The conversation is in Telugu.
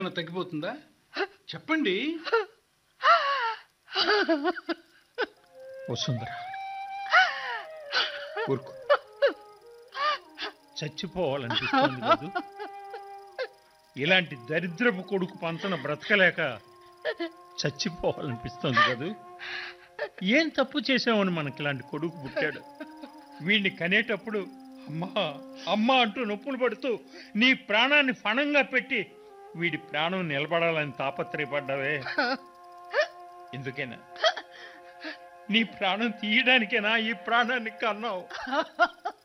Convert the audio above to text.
ఏమైనా తగ్గిపోతుందా చెప్పండి వసుంధర ఊరుకో చచ్చిపోవాలనిపిస్తుంది కాదు ఇలాంటి దరిద్రపు కొడుకు పంచన బ్రతకలేక చచ్చిపోవాలనిపిస్తుంది కదూ ఏం తప్పు చేసామని మనకి ఇలాంటి కొడుకు పుట్టాడు వీడిని కనేటప్పుడు అమ్మా అమ్మా అంటూ నొప్పులు పడుతూ నీ ప్రాణాన్ని ఫణంగా పెట్టి వీడి ప్రాణం నిలబడాలని తాపత్రయపడ్డావే ఎందుకేనా నీ ప్రాణం తీయడానికేనా ఈ ప్రాణాన్ని కన్నావు